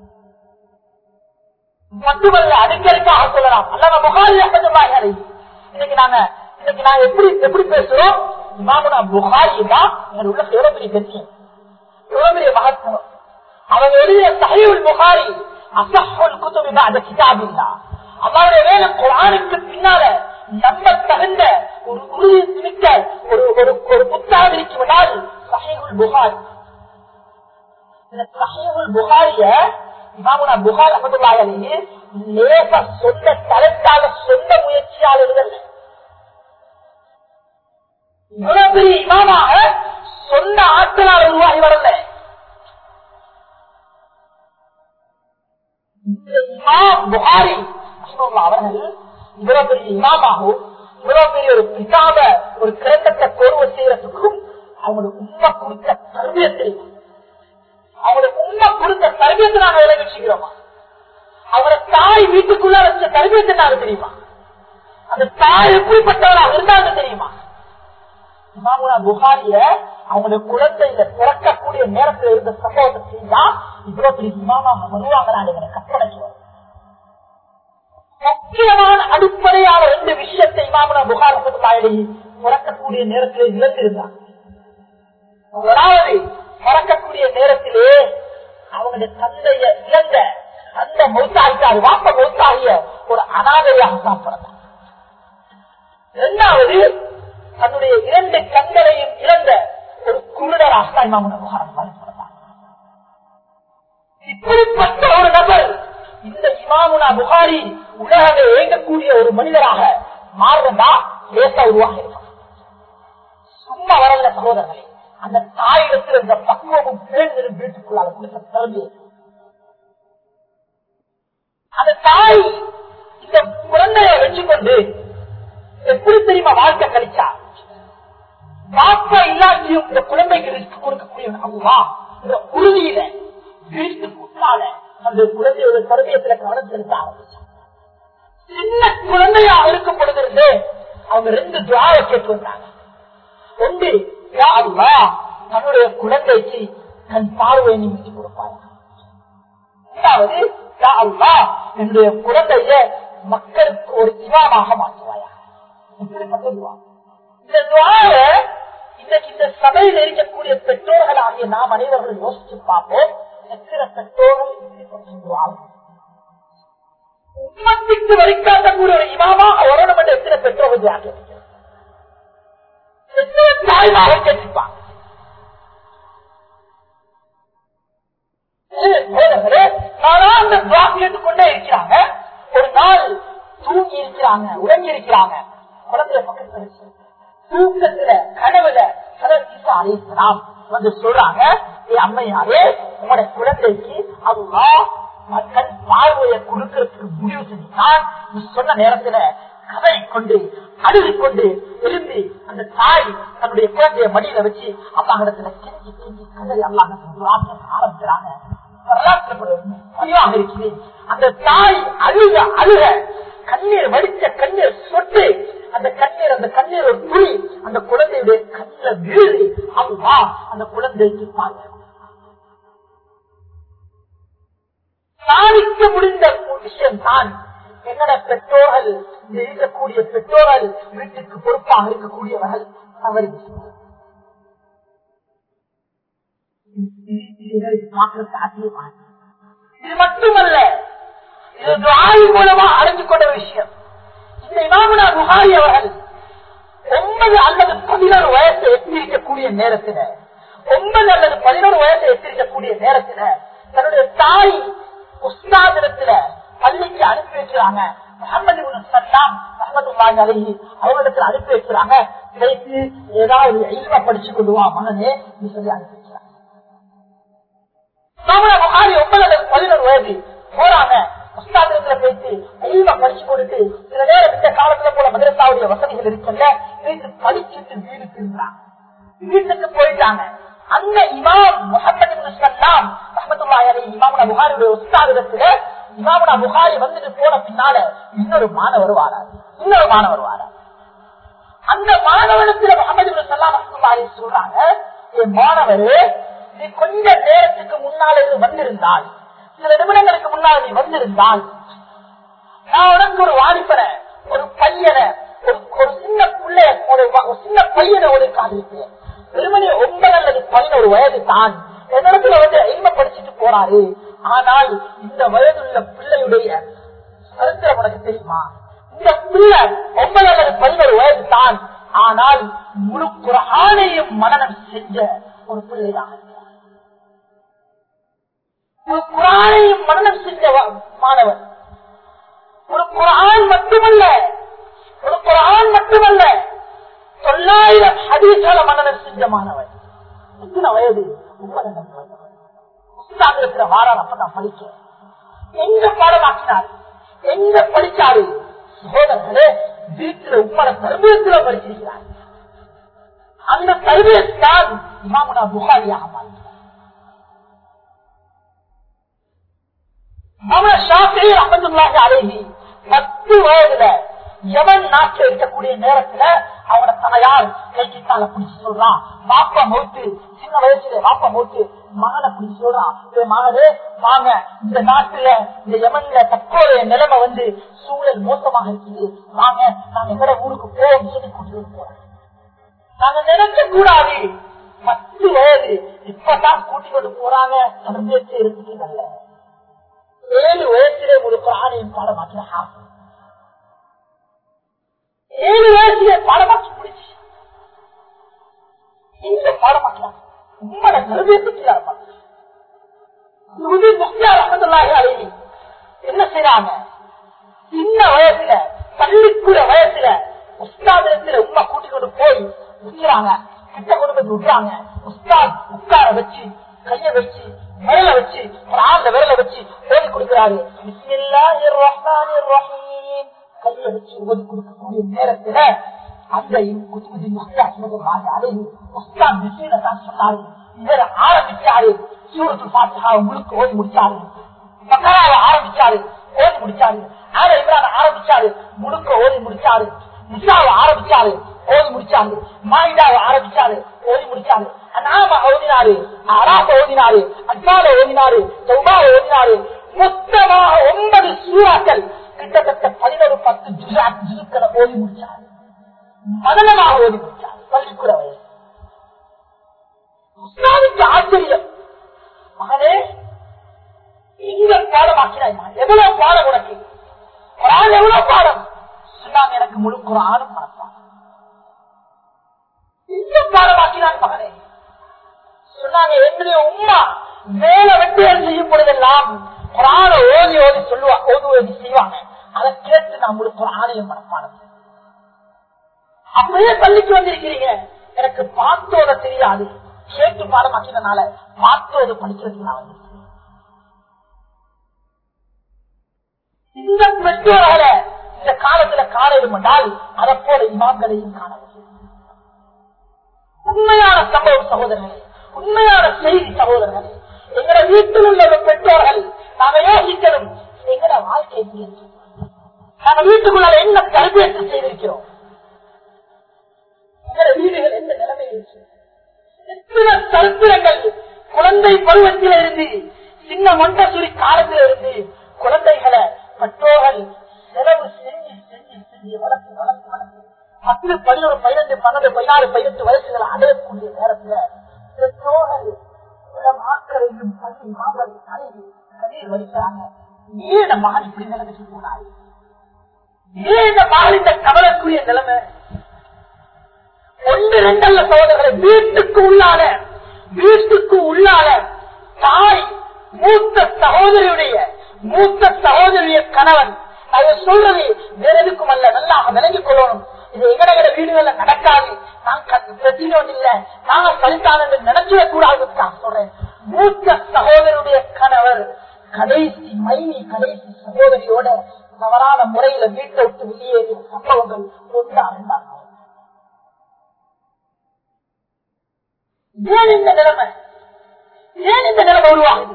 மட்டுமல்ல அடிக்கடிக்காக சொல்லலாம் அல்ல புகாரி அப்பதான் இன்னைக்கு நாங்க இன்னைக்கு நாங்க எப்படி எப்படி பேசுறோம் இமாமுனா புகாரி தான் எங்க உள்ள எவ்வளவு பெரிய கட்சி எவ்வளவு பெரிய மகத்துவம் அவங்க எழுதிய சஹீல் புகாரி அசஹுல் குதுபி பாத கிதாபில்லா அவருடைய வேலை குரானுக்கு பின்னால நம்ப தகுந்த ஒரு உறுதி மிக்க ஒரு ஒரு ஒரு புத்தகம் இருக்கிறால் சஹீல் புகாரி இந்த சஹீல் புகாரிய இமாமுனா புகார் அகமதுல்லாஹி லேச சொந்த தளத்தால சொந்த முயற்சியால் எழுதல இவ்வளவு பெரிய இமாமாக சொந்த ஆட்களால் உருவாகி வரல இந்த இமாம் புகாரி அவர்கள் இவ்வளவு பெரிய இமாமாகவும் இவ்வளவு பெரிய ஒரு கிதாப ஒரு கிரந்தத்தை கோர்வை செய்யறதுக்கும் அவங்களுக்கு உண்மை கொடுத்த தருவியத்தை அவங்களுக்கு உண்மை கொடுத்த தருவியத்தை நாங்க விலை வச்சுக்கிறோமா அவரை தாய் வீட்டுக்குள்ள வச்ச தருவியத்தை நாங்க தெரியுமா அந்த தாய் எப்படிப்பட்டவராக இருந்தாங்க தெரியுமா இமாமுனா புகாரிய அவங்களுடைய குழந்தையில பிறக்கக்கூடிய நேரத்தில் இருந்த சம்பவத்தை செஞ்சா இவ்வளவு பெரிய இமாமா வருவாங்க நான் கற்பனைக்கு முக்கியமான அடிப்படையான ரெண்டு விஷயத்தை இமாமுனா புகார் பிறக்கக்கூடிய நேரத்தில் இழந்திருந்தாங்க முதலாவது பிறக்கக்கூடிய நேரத்திலே அவங்களுடைய தந்தைய இழந்த அந்த மௌத்தாகிட்டார் வாப்ப மௌத்தாகிய ஒரு அனாதையாக தான் பிறந்தார் இரண்டாவது தன்னுடைய இரண்டு கண்களையும் இழந்த ஒரு குருடராக தான் இமாமுன புகாரம் பிறந்தார் இப்படிப்பட்ட ஒரு நபர் இந்த இமாமுனா புகாரி உலகமே இயங்கக்கூடிய ஒரு மனிதராக மாறுவதா லேசா உருவாக இருக்கும் சும்மா வரல சகோதரர்களே அந்த தாயிடத்தில் இருந்த பக்குவமும் பிறந்திரும் வீட்டுக்குள்ளால கொடுத்த திறந்து அந்த தாய் இந்த குழந்தைய வச்சுக்கொண்டு எப்படி தெரியுமா வாழ்க்கை கழிச்சா பாப்பா இல்லாட்டியும் இந்த குழந்தைக்கு ரிஸ்க் கொடுக்கக்கூடிய அவ்வா இந்த உறுதியில வீட்டுக்குள்ளால அந்த குழந்தையோட தருமையத்துல கவனம் செலுத்த ஆரம்பிச்சான் சின்ன குழந்தையா இருக்கும் பொழுது அவங்க ரெண்டு துவாவை கேட்டு வந்தாங்க ஒன்று தன்னுடைய குழந்தைக்கு தன் பார்வையை நிமித்தி கொடுப்பாங்க இரண்டாவது என்னுடைய குழந்தைய மக்களுக்கு ஒரு இமாமாக மாற்றுவாயா இந்த துவார இன்னைக்கு இந்த சபையில் இருக்கக்கூடிய பெற்றோர்கள் ஆகிய நாம் அனைவர்கள் யோசிச்சு பார்ப்போம் எத்தனை பெற்றோர்கள் உண்மத்திற்கு வழிகாட்டக்கூடிய ஒரு இமாமாக வரணும் என்று எத்தனை பெற்றோர்கள் துவா எத்தனை தாய்மாக கேட்டுப்பாங்க கேட்டுக்கொண்டே இருக்கிறாங்க ஒரு நாள் தூங்கி இருக்கிறாங்க உறங்கி இருக்கிறாங்க குழந்தைய பக்கத்துல தூக்கத்துல கனவுல அழைக்கலாம் வந்து சொல்றாங்க அம்மையாரே உங்களோட குழந்தைக்கு அதுவா மக்கள் பார்வையை கொடுக்கறதுக்கு முடிவு செஞ்சுதான் சொன்ன நேரத்துல கதை கொண்டு அழுது கொண்டு எழுந்து அந்த தாய் தன்னுடைய குழந்தைய மடியில வச்சு அம்மாவிடத்துல கெஞ்சி கெஞ்சி கதை அல்லாங்க ஆரம்பிக்கிறாங்க பதிவாக இருக்குது அந்த தாய் அழுக அழுக கண்ணீர் வடிச்ச கண்ணீர் சொட்டு அந்த கண்ணீர் அந்த கண்ணீர் ஒரு துளி அந்த குழந்தையுடைய கண்ணில் விழுது அவ்வா அந்த குழந்தைக்கு பாருங்க சாதிக்க முடிந்த விஷயம் தான் என்னோட பெற்றோர்கள் இந்த இருக்கக்கூடிய பெற்றோர்கள் வீட்டுக்கு பொறுப்பாக இருக்கக்கூடியவர்கள் தவறு இது மட்டுமல்ல இது துவாரி மூலமா அறிஞ்சு கொண்ட விஷயம் இந்த இமாமுனா புகாரி அவர்கள் ஒன்பது அல்லது பதினோரு வயசை எத்திரிக்கக்கூடிய நேரத்துல ஒன்பது அல்லது பதினோரு வயசை எத்திரிக்கக்கூடிய நேரத்துல தன்னுடைய தாய் உஸ்தாதிடத்துல பள்ளிக்கு அனுப்பி வைக்கிறாங்க முகமது சல்லாம் முகமது அலஹி அவரிடத்துல அனுப்பி வைக்கிறாங்க வைத்து ஏதாவது இல்வ படிச்சு கொண்டு வா மகனே நீ சொல்லி அனுப்பி வைக்கிறாங்க புகாரி ஒன்பது அல்லது பதினோரு வயது போறாங்க புஸ்தாகத்துல போயிட்டு எல்லாம் படிச்சு கொடுத்து சில நேரம் இந்த காலத்துல போல மதரசாவுடைய வசதிகள் இருக்குல்ல போயிட்டு படிச்சுட்டு வீடு திரும்புறாங்க வீட்டுக்கு போயிட்டாங்க அந்த இமாம் முகமது சல்லாம் ரஹமத்துல்லாஹி இமாமுனா புகாரியுடைய உஸ்தாதிடத்துல இமாமுனா புகாரி வந்துட்டு போன பின்னால இன்னொரு மாணவர் வாராரு இன்னொரு மாணவர் வாராரு அந்த மாணவனத்துல முகமது சல்லாம் ரஹமத்துல்லாஹி சொல்றாங்க என் மாணவரு நீ கொஞ்ச நேரத்துக்கு முன்னால வந்திருந்தால் சில நிமிடங்களுக்கு முன்னால் நீ வந்திருந்தால் நான் உனக்கு ஒரு வாலிபனை ஒரு பையனை ஒரு ஒரு சின்ன பிள்ளைய ஒரு வ- ஒரு சின்ன பையனை ஒரு காதலிப்பேன் வெறுமனே ஒன்பது அல்லது பதினோரு வயது தான் என்னிடத்துல வந்து எல்ம படிச்சுட்டு போறாரு ஆனால் இந்த வயதுள்ள பிள்ளையுடைய சரித்திரம் உனக்கு தெரியுமா இந்த பிள்ளை ஒன்பது அல்லது பதினோரு வயது தான் ஆனால் முழு குரானையும் மனநம் செஞ்ச ஒரு பிள்ளைதான் ஒரு குரானையும் மனநம் செஞ்ச வ- மாணவன் ஒரு குரான் மட்டுமல்ல ஒரு குரான் மட்டுமல்ல தொள்ளாயிரம் ஹதீசால மன்னனர் செஞ்ச மாணவன் எத்தனை வயது முப்பது புஸ்தாகத்துல வாரான் அப்ப நான் படிக்கிறேன் எங்க பாடமாக்கினார் எங்க படிச்சாரு சகோதரர்களே வீட்டுல உம்மட தர்மீயத்துல படிச்சிருக்கிறார் அந்த தர்மீயத்தான் இமாமுனா புகாரியாக மாறினார் அவன் ஷாஃபி ரஹமத்துல்லாஹி அலைஹி பத்து வயதுல யமன் நாட்டில் இருக்கக்கூடிய நேரத்துல அவன தலையார் கைக்கிட்டால பிடிச்சு சொல்றான் பாப்பா மௌத்து சின்ன வயசுல பாப்பா மௌத்து மகனை பிடிச்சு சொல்றான் "ஏய் மகனே வாங்க இந்த நாட்டுல இந்த யமன்ல தற்போதைய நிலைமை வந்து சூழல் மோசமாக இருக்குது வாங்க நாங்க எங்கட ஊருக்கு போவோம் சொல்லி கூட்டிட்டு போறோம் நாங்க நினைக்க கூடாது பத்து வயது இப்பதான் கூட்டிக் கொண்டு போறாங்க தரம்பேச்சு இருக்குது நல்ல ஏழு வயசிலே ஒரு குரானையும் பாடமாக்கின ஹாஃபிஸ். ஏழு வயசிலே பாடமாக்கி முடிச்சு இந்த பாடமாக்கலாம் உங்களோட கருவேத்துக்கு என்ன செய்யறாங்க சின்ன வயசுல பள்ளிக்கூட வயசுல உஸ்தாதத்துல உமா கூட்டிக் கொண்டு போய் விட்டுறாங்க கிட்ட கொண்டு போய் விட்டுறாங்க உஸ்தாத் உட்கார வச்சு கைய வச்சு விரல வச்சு ஒரு ஆண்ட விரல வச்சு ஓதி கொடுக்கிறாரு பிஸ்மில்லாஹிர் ரஹ்மானிர் ரஹீம் கைய வச்சு ஓதி கொடுக்கக்கூடிய நேரத்துல அந்த குத்துபதி முஸ்தாத் உஸ்தாத் பிஸ்மில தான் சொன்னாரு இவர் ஆரம்பிச்சாரு சூரத்து பாத்தியா உங்களுக்கு ஓதி முடிச்சாரு பக்கராவை ஆரம்பிச்சாரு ஓதி முடிச்சாரு ஆல இம்ரான் ஆரம்பிச்சாரு முழுக்க ஓதி முடிச்சாரு நிசாவை ஆரம்பிச்சாரு ஓதி முடிச்சாரு மாயிதாவை ஆரம்பிச்சாரு ஓதி முடிச்சாரு அநாம ஓதினாரு அராப ஓதினாரு அஜால ஓதினாரு சௌபாவை ஓதினாரு மொத்தமாக ஒன்பது சூறாக்கள் கிட்டத்தட்ட பதினோரு பத்து ஜுசுக்களை ஓதி முடிச்சாரு மதனமாக ஓதி முடிச்சார் பள்ளிக்கூட வயசு உஸ்தாதுக்கு ஆச்சரியம் மகனே இங்க பாடமாக்கினாய் எவ்வளவு பாடம் உனக்கு குரான் எவ்வளவு பாடம் சொன்னாங்க எனக்கு முழு குரானும் மனப்பாடம் இந்த பாடமாக்கினான் மகனே சொன்னாங்க என்னுடைய உமா வேலை வெட்டியல் செய்யும் பொழுதெல்லாம் குரான ஓதி ஓதி சொல்லுவா ஓதி ஓதி செய்வாங்க அதை கேட்டு நான் முழு குரானையும் மனப்பாடம் அப்படியே பள்ளிக்கு வந்திருக்கிறீங்க எனக்கு பார்த்தோட தெரியாது கேட்டு பாடமாக்கினால பார்த்தோடு படிக்கிறதுக்கு நான் வந்திருக்கேன் இந்த பெற்றோரால இந்த காலத்துல காலையில் என்றால் அதை போல இமாம்களையும் காண முடியும். உண்மையான சம்பவம் சகோதரர்களே உண்மையான செய்தி சகோதரர்களே எங்கட வீட்டில் உள்ள ஒரு பெற்றோர்கள் நாங்க யோசிக்கணும் எங்கட வாழ்க்கை எப்படி இருக்கு? நாங்க வீட்டுக்குள்ள என்ன கல்வியத்தை செய்திருக்கிறோம் எங்கட வீடுகள் எந்த நிலைமையில் இருக்கு எத்தனை சரித்திரங்கள் குழந்தை பருவத்தில் இருந்து சின்ன மொண்டசுரி காலத்தில் இருந்து குழந்தைகளை பெற்றோர்கள் செலவு செஞ்சு செஞ்சு செஞ்சு வளர்த்து வளர்த்து வளர்த்து பத்து பதினோரு பதினஞ்சு பன்னெண்டு பதினாறு பதினெட்டு வயசுகளை அடையக்கூடிய நேரத்துல பெற்றோர்கள் மாக்களையும் பள்ளி மாங்களை அழகி கண்ணீர் வலிக்கிறாங்க ஏன் இந்த மகன் இப்படி நிலைமைக்கு போனாரு ஏன் இந்த மகள் இந்த கவலைக்குரிய நிலைமை ஒன்று ரெண்டல்ல சோதர்களை வீட்டுக்கு உள்ளால வீட்டுக்கு உள்ளால தாய் மூத்த சகோதரியுடைய மூத்த சகோதரிய கணவன் அதை சொல்றது வேற எதுக்கும் அல்ல நல்லா விளங்கிக் கொள்ளணும் இது எங்கட எங்கட வீடுகள்ல நடக்காது நான் க- பிரச்சனை ஒண்ணு இல்ல நாங்க சரிதான் என்று நினைச்சிட கூடாது நான் சொல்றேன் மூத்த சகோதரருடைய கணவர் கடைசி மைனி கடைசி சகோதரியோட தவறான முறையில வீட்டை விட்டு வெளியேறிய சம்பவங்கள் ஒன்று அறிந்தார்கள் ஏன் இந்த நிலைமை ஏன் இந்த நிலைமை உருவாகுது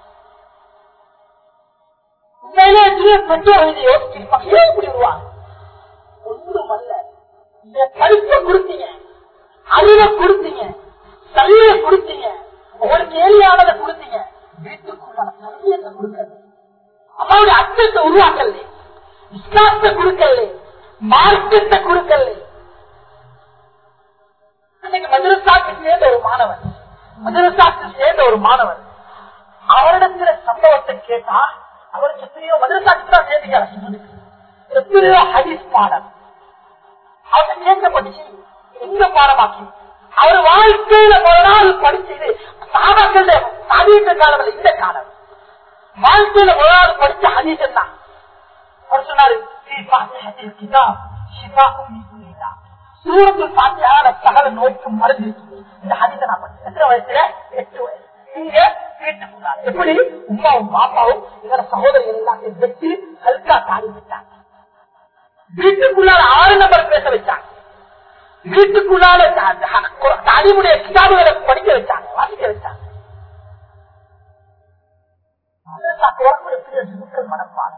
உண்மையிலே எத்தனையோ பெற்றோர்கள் இதை யோசிச்சிருப்பாங்க ஏன் இப்படி உருவாகுது ஒன்றும் அல்ல இந்த படிப்பை கொடுத்தீங்க அறிவை கொடுத்தீங்க கல்வியை கொடுத்தீங்க உங்களுக்கு ஏரியானதை கொடுத்தீங்க வீட்டுக்குள்ளான சரியத்தை கொடுக்கல அம்மாவுடைய அச்சத்தை உருவாக்கல இஸ்லாத்தை கொடுக்கல மார்க்கத்தை கொடுக்கல அன்னைக்கு மதுரசாக்கு சேர்ந்த ஒரு மாணவன் மதுரசாக்கு சேர்ந்த ஒரு மாணவன் அவரிடத்துல சம்பவத்தை கேட்டா அவருக்கு எத்தனையோ மதுரசாக்கு தான் சேர்ந்துக்கிறார் எத்தனையோ ஹதீஸ் பாடம் அவர்கிட்ட கேட்கப்பட்டுச்சு எங்க பாடமாக்கி அவர் வாழ்க்கையில ஒரு நாள் படிச்சது சாதாக்கள் அதீத காலம் இல்லை இந்த காலம் வாழ்க்கையில ஒரு நாள் படிச்ச ஹதீசன் தான் அவர் சொன்னாரு சூரத்தில் பாத்தியான சகல நோய்க்கும் மருந்து இருக்குது. இந்த ஹதீச நான் படிச்சேன் எத்தனை வயசுல எட்டு வயசு இங்க வீட்டுக்குள்ளார எப்படி உமாவும் பாப்பாவும் இதோட சகோதரிகள் எல்லாத்தையும் வெட்டி ஹல்கா தாடி விட்டாங்க வீட்டுக்குள்ளார ஆறு நம்பர் பேச வச்சாங்க வீட்டுக்குள்ளால தாடிமுடைய கிதாபுகளை படிக்க வச்சாங்க வாசிக்க வச்சாங்க மனப்பாடம்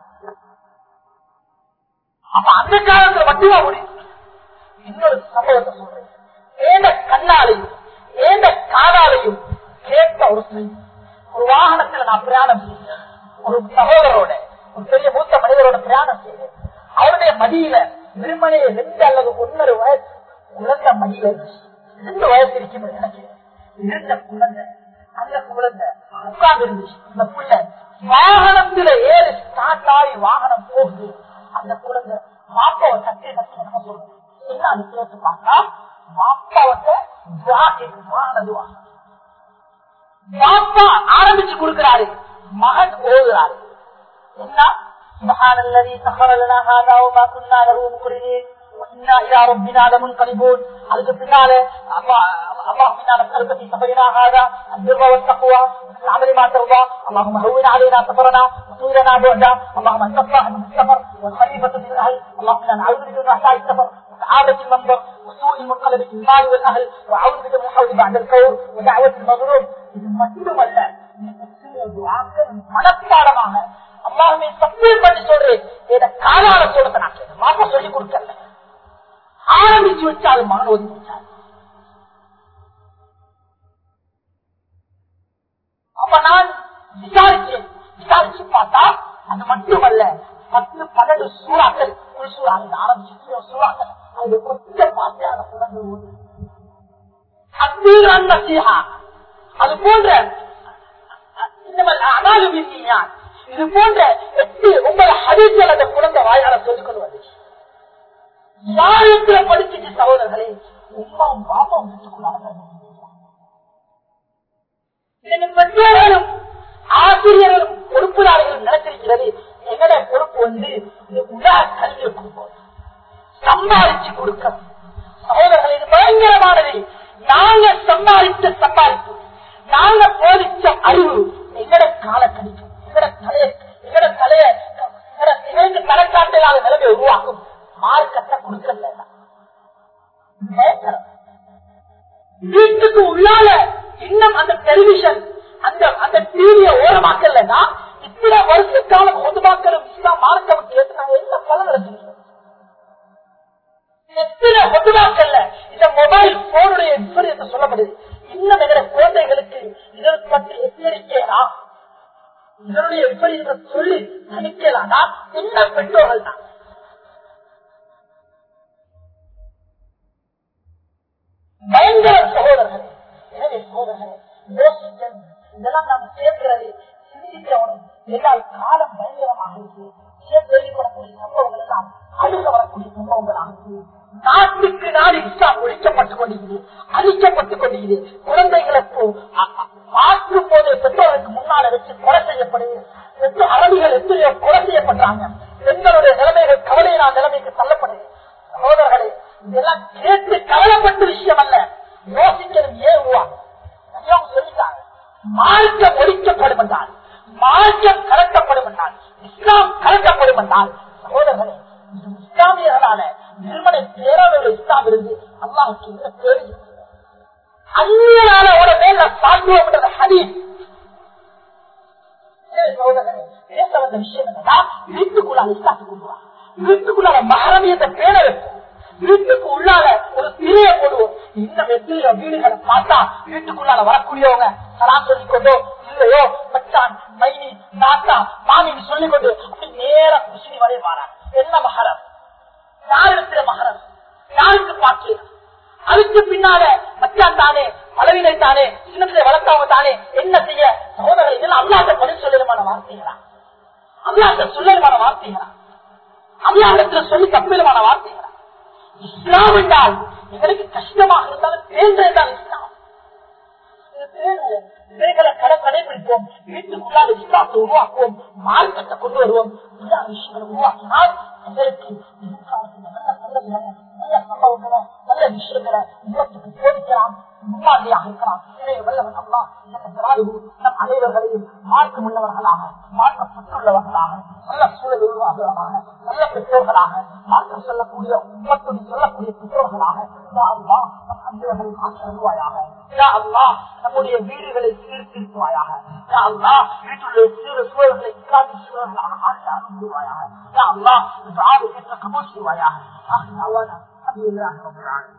அப்ப அந்த காலத்துல மட்டுமா முடியும் இன்னொரு சம்பவத்தை சொல்றேன் ஏந்த கண்ணாலையும் ஏந்த காலாலையும் கேட்ட ஒரு செய்தி ஒரு வாகனத்துல நான் பிரயாணம் செய்தேன் ஒரு சகோதரோட ஒரு பெரிய மூத்த மனிதரோட பிரயாணம் செய்தேன் அவருடைய மடியில வெறுமனே ரெண்டு அல்லது ஒன்னொரு வயசு குழந்தை மடியில இருந்துச்சு ரெண்டு வயசு இருக்கும் எனக்கு இருந்த குழந்தை அந்த குழந்தை உட்கார்ந்து இருந்துச்சு அந்த புள்ள வாகனத்துல ஏறி ஸ்டார்ட் ஆகி வாகனம் போகுது அந்த குழந்தை மாப்பாவை தட்டி தட்டி என்ன சொல்லுது என்ன அது கேட்டு பார்த்தா மாப்பாவத்தை துவா கேட்கும் வாகன துவா பாப்பா ஆரம்பிச்சு கொடுக்கிறாரு மகன் ஓதுறாரு என்ன سبحان الذي سخر لنا هذا وما كنا له مقرنين وإنا إلى ربنا لمنقلبون அதுக்கு பின்னால اللهم إنا نسألك في سفرنا هذا البر والتقوى من العمل ما ترضى اللهم هون علينا سفرنا وطولنا بعدا اللهم انت الصاحب في السفر والخليفة في الأهل اللهم إنا نعوذ بك من وحشاء السفر وسعادة المنظر وسوء المنقلب في المال والأهل وأعوذ بك من الحول بعد الكور ودعوة المظلوم இது மட்டுமல்ல மனப்பாடமாக அல்லாஹுமே சத்தியம் பண்ணி சொல்றேன் இதை காலால சொல்றத நான் கேட்டேன் மாப்பா சொல்லி கொடுக்கல ஆரம்பிச்சு வச்சு அது மகன் ஒதுக்கி வச்சாரு அப்ப நான் விசாரிச்சேன் விசாரிச்சு பார்த்தா அது மட்டுமல்ல பத்து பன்னெண்டு சூறாக்கள் ஒரு சூறாக்கள் ஆரம்பிச்சு சூறாக்கள் அது கொத்த பார்த்து குழந்தை ஓடு அத்தீர் அந்த சீஹா அது போன்ற இது போன்ற எட்டு ஒன்பது ஹதீஸ்கள் அந்த குழந்தை வாயால சொல்லிக் கொண்டு வந்துச்சு யாருக்கு படிச்சுட்டு சகோதரர்களே உமாவும் பாப்பாவும் வீட்டுக்குள்ளாக பெற்றோர்களும் ஆசிரியர்களும் பொறுப்புதாரிகளும் நினைச்சிருக்கிறது எங்கட பொறுப்பு வந்து உலக கல்வி கொடுக்கும் சம்பாதிச்சு கொடுக்க சகோதரர்கள் இது பயங்கரமானது நாங்க சம்பாதித்த சம்பாதிப்பு நாங்க போதிச்ச அறிவு எங்கட கால கணிக்கும் எங்கட தலைய எங்கட தலைய இவங்க தலைக்காட்டிலாத நிலைமை உருவாக்கும் மார்க்கத்தை கொடுக்கல வீட்டுக்கு உள்ளால இன்னும் அந்த டெலிவிஷன் அந்த அந்த டிவிய ஓரமாக்கலன்னா இத்தனை வருஷ காலம் ஒதுமாக்களும் இஸ்லாம் மார்க்கம் கேட்டு நாங்க என்ன பலன் எடுத்துக்கிறோம் எத்தனை ஒதுமாக்கல்ல இந்த மொபைல் போனுடைய விபரீதத்தை சொல்லப்படுது இன்னும் எங்க குழந்தைகளுக்கு இதை பற்றி எச்சரிக்கையா இதனுடைய விபரீதத்தை சொல்லி நினைக்கலாம்னா என்ன பெற்றோர்கள் தான் பயங்கர சகோதரர்கள் எனவே சகோதரர்கள் யோசிக்கணும் இதெல்லாம் நாம் சேர்க்கிறது சிந்திக்கிறவனும் என்னால் காலம் பயங்கரமாக இருக்கு கேள்விப்படக்கூடிய சம்பவங்கள் எல்லாம் அடுக்க வரக்கூடிய சம்பவங்களாக இருக்கு நாட்டுக்கு நாடு இஸ்லாம் ஒழிக்கப்பட்டுக் கொண்டிருக்கிறது அழிக்கப்பட்டுக் கொண்டிருக்கிறது குழந்தைகளை பார்க்கும் போது பெற்றோருக்கு முன்னால வச்சு கொலை செய்யப்படுது பெற்ற அரபிகள் எத்தனையோ கொலை செய்யப்படுறாங்க பெண்களுடைய நிலைமைகள் கவலையினா நிலைமைக்கு தள்ளப்படுது சகோதரர்களே இதெல்லாம் கேட்டு கவலைப்பட்ட விஷயம் அல்ல யோசிக்கிறது ஏன் உருவாகும் சொல்லிட்டாங்க மார்க்கம் ஒழிக்கப்படும் என்றால் மார்க்கம் கலக்கப்படும் என்றால் இஸ்லாம் கல வீட்டுக்குள்ள இஸ்லாம் இருந்து அல்லாஹுக்கு என்ன கேள்வி அந்நியனால ஒரு மேல சாங்குவோம் ஹதீஸ் பேச வந்த விஷயம் என்னன்னா வீட்டுக்குள்ளால இஸ்லாத்து கொண்டு வா வீட்டுக்குள்ளால மகரமியத்தை பேர வைப்போம் வீட்டுக்கு உள்ளால ஒரு திரைய போடுவோம் இன்னும் எத்தனையோ வீடுகளை பார்த்தா வீட்டுக்குள்ளால வரக்கூடியவங்க சலாம் சொல்லிக் கொண்டோ இல்லையோ மச்சான் மைனி நாத்தா மாமின்னு சொல்லிக் கொண்டு அப்படி நேர முஸ்லீம் வரைய மாறாங்க என்ன மகரம் யாருக்கு மகரம் யாருக்கு பாக்கியம் அதுக்கு பின்னால மச்சான் தானே அளவினை தானே சின்னத்திலே வளர்த்தவங்க தானே என்ன செய்ய சகோதரர் இதெல்லாம் அல்லாத பதில் சொல்லலுமான வார்த்தைகளா அல்லாத சொல்லலுமான வார்த்தைகளா அல்லாஹத்துல சொல்லி தப்பிலுமான வார்த்தைகளா இஸ்லாம் என்றால் எங்களுக்கு கஷ்டமாக இருந்தாலும் தேர்ந்தெடுத்தால் இஸ்லாம் இவைகளை கடை கடைபிடிப்போம் வீட்டுக்குள்ளால் இஸ்லாத்தை உருவாக்குவோம் மார்க்கத்தை கொண்டு வருவோம் எல்லா விஷயங்களும் உருவாக்கினால் எங்களுக்கு எதிர்காலத்தில் நல்ல சந்ததிகளை நல்ல சம்பவங்களை நல்ல விஷயங்களை உலகத்துக்கு போதிக்கலாம் முன்மாதிரியாக இருக்கலாம் இதை வல்லவன் அல்லா நம் அனைவர்களையும் மார்க்கம் உள்ளவர்களாக மார்க்கப்பட்டுள்ளவர்களாக நல்ல சூழல் உருவாகுவதாக நல்ல பெற்றோர்களாக மார்க்கம் சொல்லக்கூடிய உம்மத்துடன் சொல்லக்கூடிய பெற்றோர்களாக நம் அனைவர்களின் ஆட்சி உருவாயாக நம்முடைய வீடுகளை சீர்திருத்துவாயாக வீட்டுள்ள சிறு சூழல்களை இஸ்லாமிய சூழல்களாக ஆட்சி அருள்வாயாக கபூல் செய்வாயாக الحمد لله رب العالمين